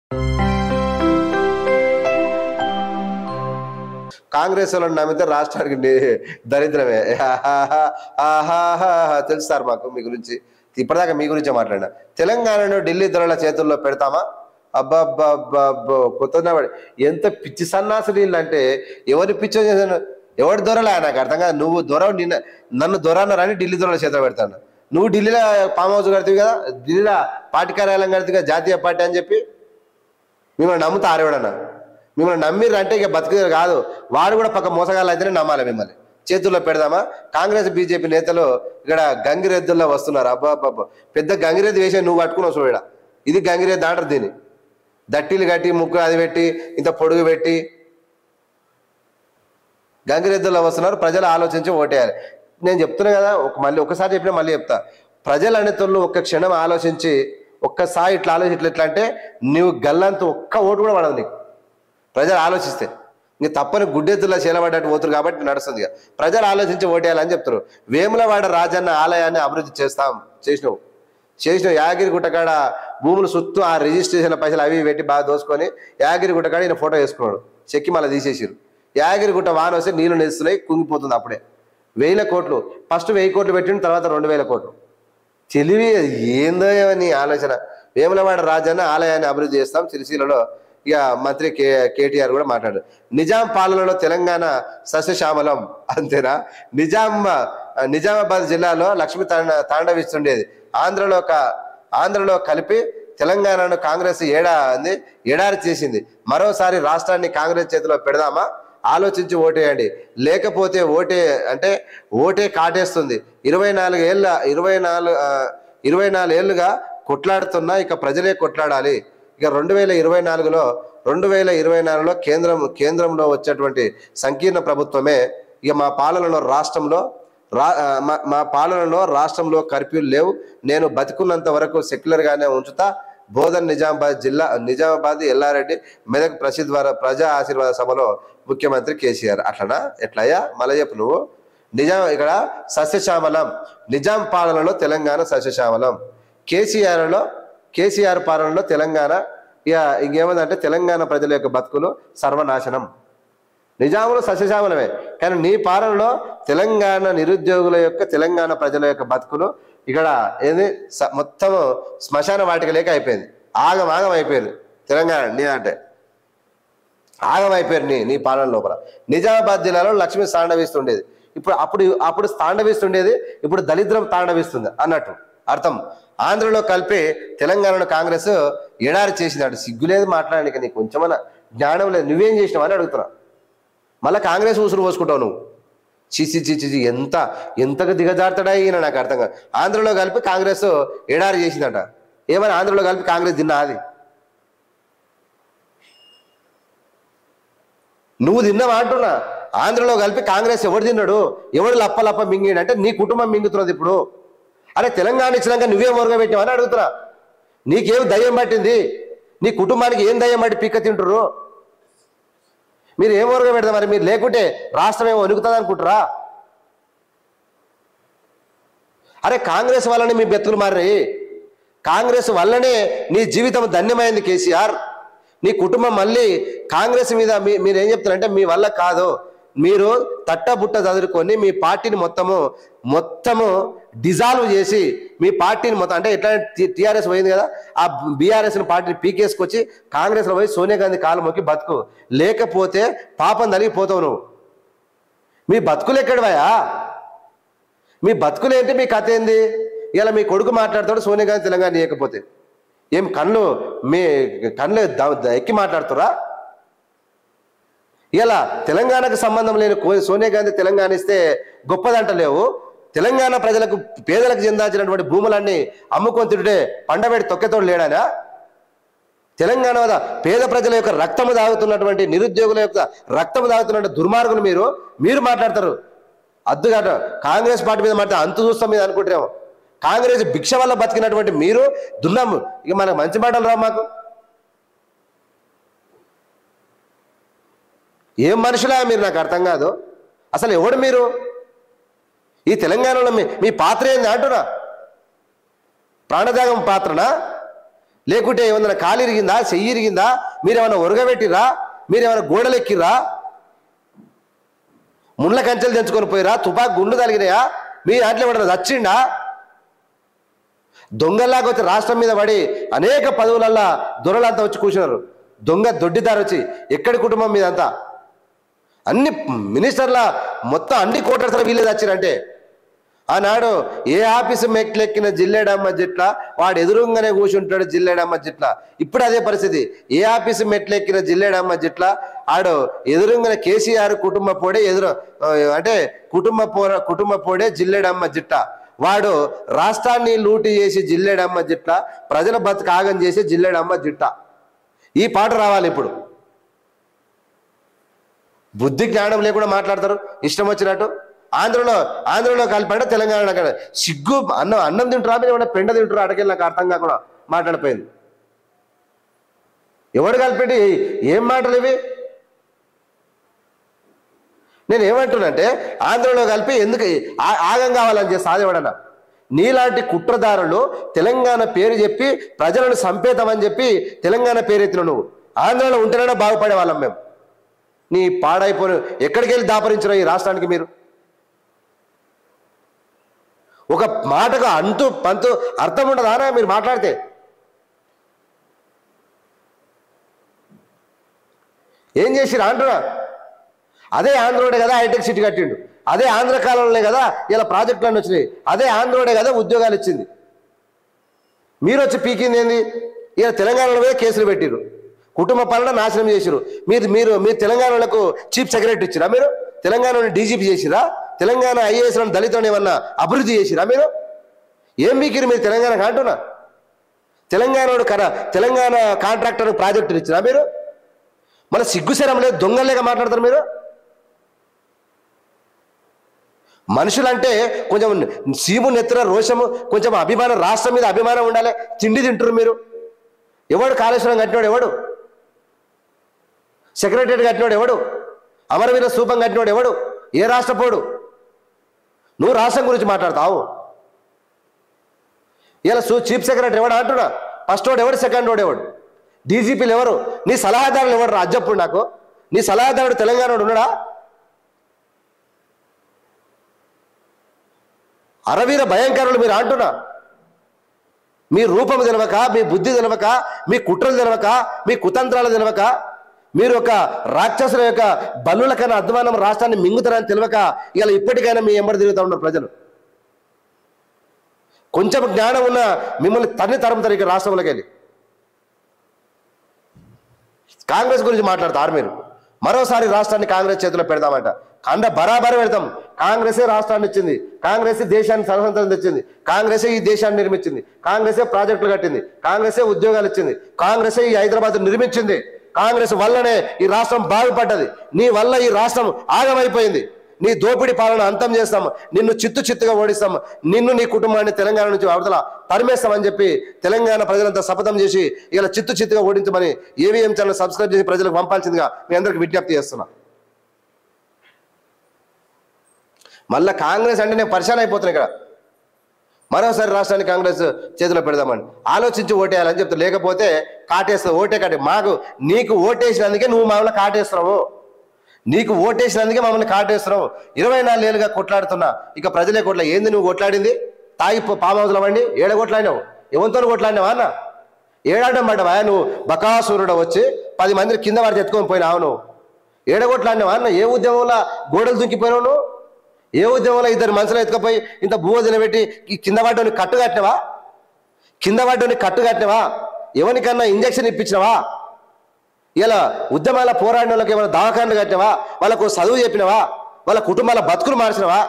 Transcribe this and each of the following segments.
కాంగ్రెస్ వాళ్ళని నమ్మితే రాష్ట్రానికి ని- దరిద్రమే ఆహాహా, ఆహాహా, తెలుసు సార్ మాకు మీ గురించి ఇప్పటిదాకా మీ గురించే మాట్లాడినా తెలంగాణను ఢిల్లీ దొరల చేతుల్లో పెడతామా అబ్బాబ్బాబ్బో కొత్త ఎంత పిచ్చి సన్నాసులు వీళ్ళు అంటే ఎవరి పిచ్చో చేశాను ఎవరి దొరలే నాకు అర్థం కాదు నువ్వు దొర నిన్న నన్ను దొరన్నారని ఢిల్లీ దొరల చేతిలో పెడతాను నువ్వు ఢిల్లీలో ఫామ్ హౌస్ కడుతుంది కదా ఢిల్లీలో పార్టీ కార్యాలయం కడుతుంది కదా జాతీయ పార్టీ అని చెప్పి మిమ్మల్ని నమ్ముతారు ఎవడన్నా మిమ్మల్ని నమ్మిర్రు అంటే ఇక బతికేది కాదు వాడు కూడా పక్క మోసగాళ్ళు అయితేనే నమ్మాలి మిమ్మల్ని చేతుల్లో పెడదామా కాంగ్రెస్ బీజేపీ నేతలు ఇక్కడ గంగిరెద్దుల్లో వస్తున్నారు అబ్బా అబ్బా పెద్ద గంగిరెద్దు వేసే నువ్వు పట్టుకున్నావు చూడ ఇది గంగిరెద్దు అంటారు దీన్ని దట్టీలు కట్టి ముక్కు అది పెట్టి ఇంత పొడుగు పెట్టి గంగిరెద్దుల్లో వస్తున్నారు ప్రజలు ఆలోచించి ఓటేయాలి నేను చెప్తున్నా కదా ఒక మళ్ళీ ఒకసారి చెప్పినా మళ్ళీ చెప్తా ప్రజలు అనేతోళ్ళు ఒక్క క్షణం ఆలోచించి ఒక్కసారి ఇట్లా ఆలోచించి ఇట్లా ఇట్లా అంటే నువ్వు గల్లంత ఒక్క ఓటు కూడా పడదు నీకు ప్రజలు ఆలోచిస్తే ఇంక తప్పని గుడ్డెత్తులా చేలబడ్డట్టు పోతురు కాబట్టి నడుస్తుంది ఇక. ప్రజలు ఆలోచించి ఓటేయాలని చెప్తారు వేములవాడ రాజన్న ఆలయాన్ని అభివృద్ధి చేస్తాం చేసినావు చేసిన యాగిరి గుట్టకాడ భూములు సుత్తు ఆ రిజిస్ట్రేషన్ పైసలు అవి ఇవి పెట్టి బాగా దోసుకొని యాగిరి గుట్టకాడ ఈయన ఫోటో వేసుకున్నాడు చెక్కి మళ్ళీ తీసేసిరు యాగిరి గుట్ట వాన వస్తే నీళ్లు నిలుస్తున్నాయి కుంగిపోతుంది అప్పుడే వేల కోట్లు ఫస్ట్ వెయ్యి కోట్లు పెట్టిన తర్వాత రెండు వేల కోట్లు తెలివి ఏందో నీ ఆలోచన వేములవాడ రాజన్న ఆలయాన్ని అభివృద్ధి చేస్తాం సిరిసిల్లలో ఇక మంత్రి కే కేటీఆర్ కూడా మాట్లాడారు నిజాం పాలనలో తెలంగాణ సస్యశ్యామలం అంతేనా నిజాం నిజామాబాద్ జిల్లాలో లక్ష్మి తాండ తాండవిస్తుండేది ఆంధ్రలో క- ఆంధ్రలో కలిపి తెలంగాణను కాంగ్రెస్ ఏడా అంది ఎడారి చేసింది మరోసారి రాష్ట్రాన్ని కాంగ్రెస్ చేతిలో పెడదామా ఆలోచించి ఓటేయండి లేకపోతే ఓటే అంటే ఓటే కాటేస్తుంది ఇరవై నాలుగు ఏళ్ళ ఇరవై నాలుగు ఆ, ఇరవై నాలుగు ఏళ్ళుగా కొట్లాడుతున్నా ఇక ప్రజలే కొట్లాడాలి ఇక రెండు వేల ఇరవై నాలుగులో రెండు వేల ఇరవై నాలుగులో కేంద్రం కేంద్రంలో వచ్చేటువంటి సంకీర్ణ ప్రభుత్వమే ఇక మా పాలనలో రాష్ట్రంలో రా ఆ, మా మా పాలనలో రాష్ట్రంలో కర్ఫ్యూలు లేవు నేను బతికున్నంత వరకు సెక్యులర్గానే ఉంచుతా బోధన్ నిజామాబాద్ జిల్లా నిజామాబాద్ ఎల్లారెడ్డి మెదక్ ప్రసిద్ధ వార ప్రజా ఆశీర్వాద సభలో ముఖ్యమంత్రి కేసీఆర్ అట్లనా ఎట్లయ్యా మళ్ళీ చెప్పు నువ్వు నిజాం ఇక్కడ సస్యశ్యామలం నిజాం పాలనలో తెలంగాణ సస్యశ్యామలం కేసీఆర్లో కేసీఆర్ పాలనలో తెలంగాణ ఇక ఇంకేమందంటే తెలంగాణ ప్రజల యొక్క బతుకులు సర్వనాశనం నిజాములు సస్యశ్యామలమే కానీ నీ పాలనలో తెలంగాణ నిరుద్యోగుల యొక్క తెలంగాణ ప్రజల యొక్క బతుకులు ఇక్కడ ఏది స- మొత్తం శ్మశాన వాటిక లేక అయిపోయింది ఆగం ఆగం అయిపోయింది తెలంగాణ నీ అంటే ఆగం అయిపోయారు నీ నీ పాలన లోపల నిజామాబాద్ జిల్లాలో లక్ష్మి తాండవిస్తుండేది ఇప్పుడు అప్పుడు అప్పుడు తాండవిస్తుండేది ఇప్పుడు దళిద్రం తాండవిస్తుంది అన్నట్టు అర్థం ఆంధ్రలో కలిపి తెలంగాణలో కాంగ్రెస్ ఎడారి చేసింది సిగ్గులేదు మాట్లాడడానికి నీకు కొంచెమన్నా జ్ఞానం లేదు నువ్వేం చేసినావు అని అడుగుతున్నా మళ్ళీ కాంగ్రెస్ ఉసురు పోసుకుంటావు నువ్వు చిచి చిచి చి, ఎంత ఎంతగా దిగజారుతాడా ఈయన నాకు అర్థం కాదు ఆంధ్రలో కలిపి కాంగ్రెస్ ఎడారి చేసిందట ఏమని ఆంధ్రలో కలిపి కాంగ్రెస్ తిన్నా అది నువ్వు తిన్నావా అంటున్నా ఆంధ్రలో కలిపి కాంగ్రెస్ ఎవడు తిన్నాడు ఎవడు లప్ప లప్ప మింగిడు అంటే నీ కుటుంబం మింగుతున్నది ఇప్పుడు అరే తెలంగాణ ఇచ్చినాక నువ్వేం మొరగ పెట్టావు అని అడుగుతున్నా నీకేం దయ్యం పట్టింది నీ కుటుంబానికి ఏం దయ్యం పట్టి పిక్క తింటురు మీరు ఏం మొరగ పెడతారు మరి మీరు లేకుంటే రాష్ట్రం ఏమో వణుకుతుంది అనుకుంటారా అరే కాంగ్రెస్ వల్లనే మీ బెతుకులు మారి కాంగ్రెస్ వల్లనే నీ జీవితం ధన్యమైంది కేసీఆర్ నీ కుటుంబం మళ్ళీ కాంగ్రెస్ మీద మీ మీరు ఏం చెప్తారంటే మీ వల్ల కాదు మీరు తట్టబుట్ట చదువుకొని మీ పార్టీని మొత్తము మొత్తము డిజాల్వ్ చేసి మీ పార్టీని మొత్తం అంటే ఎట్లా టీఆర్ఎస్ పోయింది కదా ఆ బీఆర్ఎస్ పార్టీని పీకేసుకొచ్చి కాంగ్రెస్లో పోయి సోనియా గాంధీ కాలు మొక్కి బతుకు లేకపోతే పాపం తలిగిపోతావు నువ్వు మీ బతుకులు ఎక్కడవయా మీ బతుకులు ఏంటి మీ కథ ఏంది ఇలా మీ కొడుకు మాట్లాడతాడు సోనియా గాంధీ తెలంగాణ ఇవ్వకపోతే ఏం కళ్ళు మీ కళ్ళు ద- ద- ఎక్కి మాట్లాడుతురా ఇలా తెలంగాణకు సంబంధం లేని కో- సోనియా గాంధీ తెలంగాణ ఇస్తే గొప్పదంటలేవు తెలంగాణ ప్రజలకు పేదలకు చెందాల్సినటువంటి భూములన్నీ అమ్ముకొని తింటే పండబెట్టి తొక్కెతోడు లేడానా తెలంగాణ వద్ద పేద ప్రజల యొక్క రక్తము తాగుతున్నటువంటి నిరుద్యోగుల యొక్క రక్తము తాగుతున్నటువంటి దుర్మార్గులు మీరు మీరు మాట్లాడతారు అద్దుగాట కాంగ్రెస్ పార్టీ మీద మాట్లాడితే అంతు చూస్తాం మీద అనుకుంటారేమో కాంగ్రెస్ భిక్ష వల్ల బతికినటువంటి మీరు దున్నాము ఇక మనకు మంచి మాటలు రావు మాకు ఏం మనుషులా మీరు నాకు అర్థం కాదు అసలు ఎవడు మీరు ఈ తెలంగాణలో మీ మీ పాత్ర ఏంది అంటున్నా ప్రాణత్యాగం పాత్రనా లేకుంటే ఏమన్నా కాలు ఇరిగిందా చెయ్యి ఇరిగిందా మీరేమన్నా ఉరగబెట్టిరా మీరేమైనా గోడలెక్కిర్రా ముండ్ల కంచెలు తెంచుకొని పోయిరా తుపాకు గుండు తగిలినాయా మీ దాంట్లో ఎవడన్నా చచ్చిండా దొంగల్లాగా వచ్చి రాష్ట్రం మీద పడి అనేక పదవులల్లా దొరలంతా వచ్చి కూర్చున్నారు దొంగ దొడ్డిదారు వచ్చి ఎక్కడి కుటుంబం మీదంతా అన్ని మినిస్టర్ల మొత్తం అన్ని కోటర్స్ వీళ్ళే చచ్చిరంటే ఆనాడు ఏ ఆఫీసు మెట్లెక్కిన జిల్లేడమ్మ జిట్ల వాడు ఎదురుగానే కూర్చుంటాడు జిల్లేడమ్మ జిట్ల ఇప్పుడు అదే పరిస్థితి ఏ ఆఫీసు మెట్లెక్కిన జిల్లేడమ్మ జిట్ల ఆడు ఎదురుగానే కేసీఆర్ కుటుంబ పోడే ఎదురు ఆ, అంటే కుటుంబ పోర కుటుంబ పోడే జిల్లేడమ్మ జిట్ట వాడు రాష్ట్రాన్ని లూటి చేసి జిల్లేడమ్మ జిట్ల ప్రజల బతుకు ఆగం చేసి జిల్లేడమ్మ జిట్ట ఈ పాట రావాలి ఇప్పుడు బుద్ధి జ్ఞానం లేకుండా మాట్లాడతారు ఇష్టం వచ్చినట్టు ఆంధ్రలో ఆంధ్రలో కలిపంటే తెలంగాణ కాడ సిగ్గు అన్నం అన్నం తింటారా మీరు ఏమన్నా పెండ తింటారా అడగెళ్ళి నాకు అర్థం కాకుండా మాట్లాడిపోయింది ఎవడు కలిపెట్టి ఏం మాటలు ఇవి నేను ఏమంటున్నానంటే ఆంధ్రలో కలిపి ఎందుకు ఆ- ఆగం కావాలని చేసి సాధేవాడన్నా నీలాంటి కుట్రదారులు తెలంగాణ పేరు చెప్పి ప్రజలను సంపేతమని చెప్పి తెలంగాణ పేరెత్తిన నువ్వు ఆంధ్రలో ఉంటేనే బాగుపడే వాళ్ళం మేము నీ పాడైపోయిన ఎక్కడికి వెళ్ళి దాపరించిన ఈ రాష్ట్రానికి మీరు ఒక మాటకు అంతు పంతు అర్థం ఉండదానా మీరు మాట్లాడితే ఏం చేసిరు అంటున్నా అదే ఆంధ్రోడే కదా హైటెక్ సిటీ కట్టిండు అదే ఆంధ్ర కాలంలోనే కదా ఇలా ప్రాజెక్టులన్నీ వచ్చినాయి అదే ఆంధ్రోడే కదా ఉద్యోగాలు ఇచ్చింది మీరు వచ్చి పీకింది ఏంది ఇలా తెలంగాణలో మీద కేసులు పెట్టిరు కుటుంబ పాలన నాశనం చేసిరు మీరు మీరు మీరు తెలంగాణలకు చీఫ్ సెక్రటరీ ఇచ్చిరా మీరు తెలంగాణని డీజీపీ చేసిరా తెలంగాణ ఐఏఎస్ దళితులను ఏమన్నా అభివృద్ధి చేసిరా మీరు ఏం మీకిరు మీరు తెలంగాణకు అంటున్నా తెలంగాణ కర తెలంగాణ కాంట్రాక్టర్ ప్రాజెక్టులు ఇచ్చిరా మీరు మన సిగ్గుశరం లేదు దొంగలేగా మాట్లాడతారు మీరు మనుషులంటే కొంచెం సీము నెత్తుర రోషము కొంచెం అభిమానం రాష్ట్రం మీద అభిమానం ఉండాలి తిండి తింటారు మీరు ఎవడు కాళేశ్వరం కట్టినోడు ఎవడు సెక్రటరీ కట్టినోడు ఎవడు అమరవీర స్థూపం కట్టినోడు ఎవడు ఏ రాష్ట్రపోడు నువ్వు రాష్ట్రం గురించి మాట్లాడతావు ఇలా సూ చీఫ్ సెక్రటరీ ఎవడు అంటున్నా ఫస్ట్ వాడు ఎవడు సెకండ్ వాడు ఎవడు డీజీపీలు ఎవరు నీ సలహాదారులు ఎవడు రా అజ్జప్పుడు నాకు నీ సలహాదారుడు తెలంగాణ ఉన్నాడా అరవీర భయంకరులు మీరు అంటున్నా మీ రూపం తెలవక మీ బుద్ధి తెలవక మీ కుట్రలు తెలవక మీ కుతంత్రాలు తెలవక మీరు ఒక రాక్షసుల యొక్క బల్లుల కన్నా అధ్వానం రాష్ట్రాన్ని మింగుతారని తెలియక ఇలా ఇప్పటికైనా మీ ఎంబడి తిరుగుతూ ఉన్నారు ప్రజలు కొంచెం జ్ఞానం ఉన్న మిమ్మల్ని తన్ని తరుముతారు ఇక రాష్ట్రంలోకి వెళ్ళి కాంగ్రెస్ గురించి మాట్లాడతారు మీరు మరోసారి రాష్ట్రాన్ని కాంగ్రెస్ చేతిలో పెడదామంట కండ బరాబర్ పెడతాం కాంగ్రెసే రాష్ట్రాన్ని ఇచ్చింది కాంగ్రెసే దేశాన్ని స్వతంత్రం తెచ్చింది కాంగ్రెసే ఈ దేశాన్ని నిర్మించింది కాంగ్రెసే ప్రాజెక్టులు కట్టింది కాంగ్రెసే ఉద్యోగాలు ఇచ్చింది కాంగ్రెసే ఈ హైదరాబాద్ నిర్మించింది కాంగ్రెస్ వల్లనే ఈ రాష్ట్రం బాగుపడ్డది నీ వల్ల ఈ రాష్ట్రం ఆగమైపోయింది నీ దోపిడీ పాలన అంతం చేస్తాం నిన్ను చిత్తు చిత్తుగా ఓడిస్తాం నిన్ను నీ కుటుంబాన్ని తెలంగాణ నుంచి అవతల తరిమేస్తామని చెప్పి తెలంగాణ ప్రజలంతా శపథం చేసి ఇలా చిత్తు చిత్తుగా ఓడించమని ఏవిఎం ఛానల్ సబ్స్క్రైబ్ చేసి ప్రజలకు పంపాల్సిందిగా మీ అందరికి విజ్ఞప్తి చేస్తున్నా మళ్ళా కాంగ్రెస్ అంటే నేను పరిశాన్ అయిపోతున్నా ఇక్కడ మరోసారి రాష్ట్రాన్ని కాంగ్రెస్ చేతిలో పెడదామని ఆలోచించి ఓటేయాలని చెప్తా లేకపోతే కాటేస్తావు ఓటే కాటే మాకు నీకు ఓటేసినందుకే నువ్వు మమ్మల్ని కాటేస్తున్నావు నీకు ఓటేసినందుకే మమ్మల్ని కాటేస్తున్నావు ఇరవై నాలుగేళ్ళుగా కొట్లాడుతున్నా ఇక ప్రజలే కొట్ల ఏంది నువ్వు కొట్లాడింది తాగి పో- పామ్ హౌస్లో వండి ఏడ కొట్లాడినావు ఎవరితో కొట్లాడినావా అన్న ఏడాడడం పడ్డవా నువ్వు బకాసురుడు వచ్చి పది మందిని కింద వాడి ఎత్తుకొని పోయినావు నువ్వు ఏడ కొట్లాడినావా అన్న ఏ ఉద్యమంలో గోడలు దుంకిపోయినావు నువ్వు ఏ ఉద్యమంలో ఇద్దరు మనుషులు ఎత్తుకపోయి ఇంత భూమ తినబెట్టి ఈ కింద పడ్డోని కట్టు కట్టినవా కింద పడ్డోని కట్టు కట్టినవా ఎవరికన్నా ఇంజక్షన్ ఇప్పించినవా ఇలా ఉద్యమాల పోరాడిన వాళ్ళకి ఏమైనా దవాఖానలు కట్టినవా వాళ్ళకు చదువు చెప్పినవా వాళ్ళ కుటుంబాల బతుకులు మార్చినవా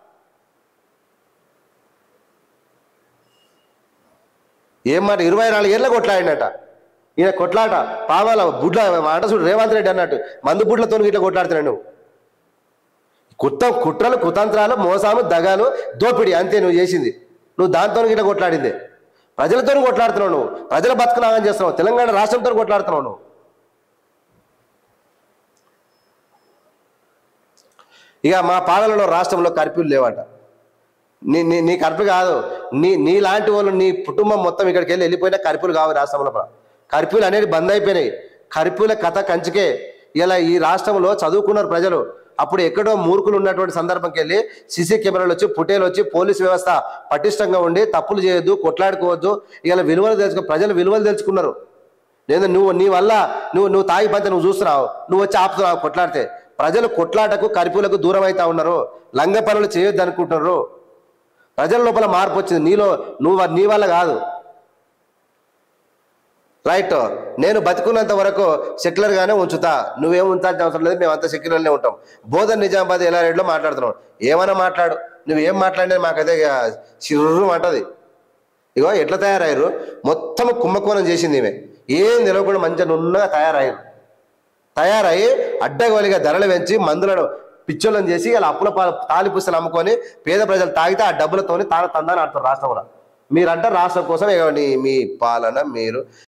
ఏం మాట ఇరవై నాలుగు ఏళ్ళ కొట్లాడినట ఈయన కొట్లాట పావాల బుడ్ల మాట చూడు రేవంత్ రెడ్డి అన్నట్టు మందు బుడ్లతో ఇట్లా కొట్లాడుతున్నాడు నువ్వు కుట్ర కుట్రలు కుతంత్రాలు మోసాలు దగాలు దోపిడి అంతే నువ్వు చేసింది నువ్వు దాంతో ఇట్లా కొట్లాడింది ప్రజలతో కొట్లాడుతున్నావు నువ్వు ప్రజల బతుకులాగా చేస్తున్నావు తెలంగాణ రాష్ట్రంతో కొట్లాడుతున్నావు నువ్వు ఇక మా పాలనలో రాష్ట్రంలో కర్ఫ్యూలు లేవట నీ నీ నీ కర్ఫ్యూ కాదు నీ నీ లాంటి వాళ్ళు నీ కుటుంబం మొత్తం ఇక్కడికి వెళ్ళి వెళ్ళిపోయినా కర్ఫ్యూలు కావు ఈ రాష్ట్రంలో కర్ఫ్యూలు అనేది బంద్ అయిపోయినాయి కర్ఫ్యూల కథ కంచికే ఇలా ఈ రాష్ట్రంలో చదువుకున్నారు ప్రజలు అప్పుడు ఎక్కడో మూర్ఖులు ఉన్నటువంటి సందర్భంకి వెళ్ళి సీసీ కెమెరాలు వచ్చి పుటేలు వచ్చి పోలీస్ వ్యవస్థ పటిష్టంగా ఉండి తప్పులు చేయొద్దు కొట్లాడుకోవద్దు ఇలా విలువలు తెలుసుకో ప్రజలు విలువలు తెలుసుకున్నారు నేను నువ్వు నీ వల్ల నువ్వు నువ్వు తాగి పంత నువ్వు చూస్తున్నావు నువ్వు వచ్చి ఆపుతున్నావు కొట్లాడితే ప్రజలు కొట్లాటకు కర్ఫ్యూలకు దూరం అవుతా ఉన్నారు లంగ పనులు చేయొద్దు అనుకుంటున్నారు ప్రజల లోపల మార్పు వచ్చింది నీలో నువ్వు నీ వల్ల కాదు రైట్ నేను బతుకున్నంత వరకు సెక్యులర్గానే ఉంచుతా నువ్వేం ఉంచాల్సిన అవసరం లేదు మేమంతా సెక్యులర్లే ఉంటాం బోధన్ నిజామాబాద్ ఎలా రేట్లో మాట్లాడుతున్నావు ఏమైనా మాట్లాడు నువ్వేం మాట్లాడినా మాకైతే ఇక చిర్రు అంటది ఇగో ఎట్లా తయారయ్యారు మొత్తం కుంభకోణం చేసింది ఈమె ఏం నిలవకుండా మంచిగా నున్నగా తయారయ్యారు తయారయ్యి అడ్డగోలిగా ధరలు పెంచి మందులను పిచ్చోళ్ళని చేసి ఇలా అప్పుల పా- తాలి పుస్తలు అమ్ముకొని పేద ప్రజలు తాగితే ఆ డబ్బులతోని తాను తందాని ఆడతారు రాష్ట్రంలో మీరంటారు రాష్ట్రం కోసం ఇక నీ- మీ పాలన మీరు